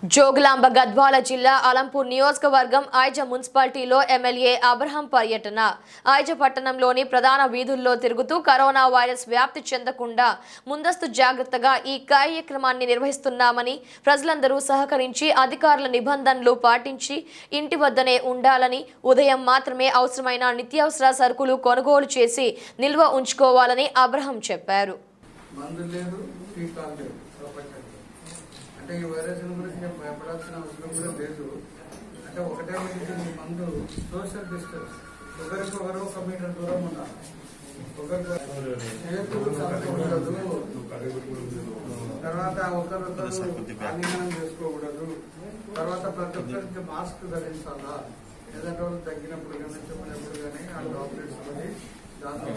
జోగులాంబ గద్వాల జిల్లా అలంపూర్ నియోజకవర్గం ఐజ మున్సిపాలిటీలో ఎమ్మెల్యే అబ్రహం పర్యటన ఐజ పట్టణంలోని ప్రధాన వీధుల్లో తిరుగుతూ కరోనా వైరస్ వ్యాప్తి చెందకుండా ముందస్తు జాగ్రత్తగా ఈ కార్యక్రమాన్ని నిర్వహిస్తున్నామని ప్రజలందరూ సహకరించి అధికారుల నిబంధనలు పాటించి ఇంటి వద్దనే ఉండాలని ఉదయం మాత్రమే అవసరమైన నిత్యావసర సరుకులు కొనుగోలు చేసి నిల్వ ఉంచుకోవాలని అబ్రహం చెప్పారు మందు లేదు టీకాలు లేవు ప్రపంచంలో అంటే ఈ వైరస్ గురించి నేను భయపడాల్సిన అవసరం కూడా లేదు అంటే ఒకటే మెడిసిన్ ఈ మందు సోషల్ డిస్టెన్స్ ఒకరికొకరు ఒక మీటర్ దూరం ఉండాలి ఒకరికొకరు చేతులు కలపకూడదు తర్వాత ఒకరికొకరు ఆలింగనం చేసుకోకూడదు తర్వాత ప్రతి ఒక్కరికి మాస్క్ ధరించాలా ఏదంటే వాళ్ళు తగ్గినప్పుడు కానీ చెప్పినప్పుడు కానీ ఆ టాబ్లెట్స్ అని దాంతో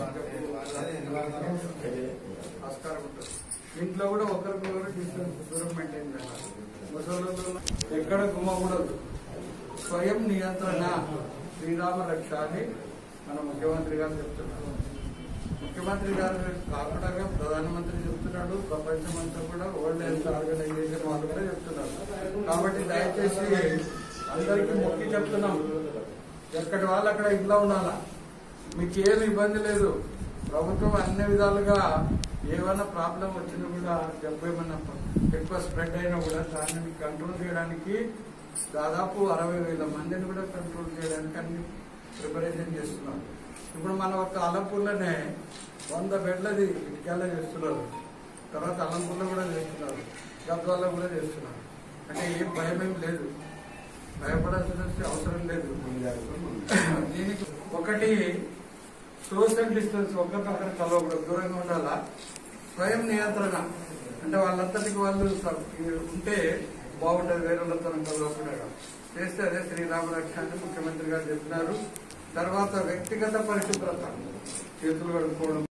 ఆస్కారం ఉంటుంది ఇంట్లో కూడా ఒకరికొకరు డిస్టెన్స్ దూరం మెయింటైన్ చేయాలి ముసలు ఎక్కడ గుమ్మకూడదు స్వయం నియంత్రణ శ్రీరామ రక్ష అని మన ముఖ్యమంత్రి గారు చెప్తున్నారు ముఖ్యమంత్రి గారు కాకుండా ప్రధానమంత్రి చెప్తున్నాడు ప్రపంచమంతా కూడా వరల్డ్ హెల్త్ ఆర్గనైజేషన్ వాళ్ళు కూడా చెప్తున్నారు కాబట్టి దయచేసి అందరికీ మొక్కి చెప్తున్నాం ఎక్కడి వాళ్ళు అక్కడ ఇంట్లో ఉండాలా మీకు ఏమి ఇబ్బంది లేదు ప్రభుత్వం అన్ని విధాలుగా ఏమైనా ప్రాబ్లం వచ్చినా కూడా జబ్బు ఏమన్నా ఎక్కువ స్ప్రెడ్ అయినా కూడా దాన్ని కంట్రోల్ చేయడానికి దాదాపు అరవై వేల మందిని కూడా కంట్రోల్ చేయడానికి అన్ని ప్రిపరేషన్ చేస్తున్నారు ఇప్పుడు మన ఒక అలంపూర్లోనే వంద బెడ్లది ఇటుకెళ్ళ చేస్తున్నారు తర్వాత అలంపూర్లో కూడా చేస్తున్నారు గద్వాల్లో కూడా చేస్తున్నారు అంటే ఏం భయం ఏం లేదు భయపడాల్సిన అవసరం లేదు దీనికి ఒకటి సోషల్ డిస్టెన్స్ ఒకరినొకరు కలవకూడదు దూరంగా ఉండాలా స్వయం నియంత్రణ అంటే వాళ్ళంతటికి వాళ్ళు స- ఉంటే బాగుంటుంది వేరే వాళ్ళతో కలవకుండా చేస్తే అదే శ్రీరామ రక్ష అని ముఖ్యమంత్రి గారు చెప్పినారు తర్వాత వ్యక్తిగత పరిశుభ్రత చేతులు కడుక్కోవడం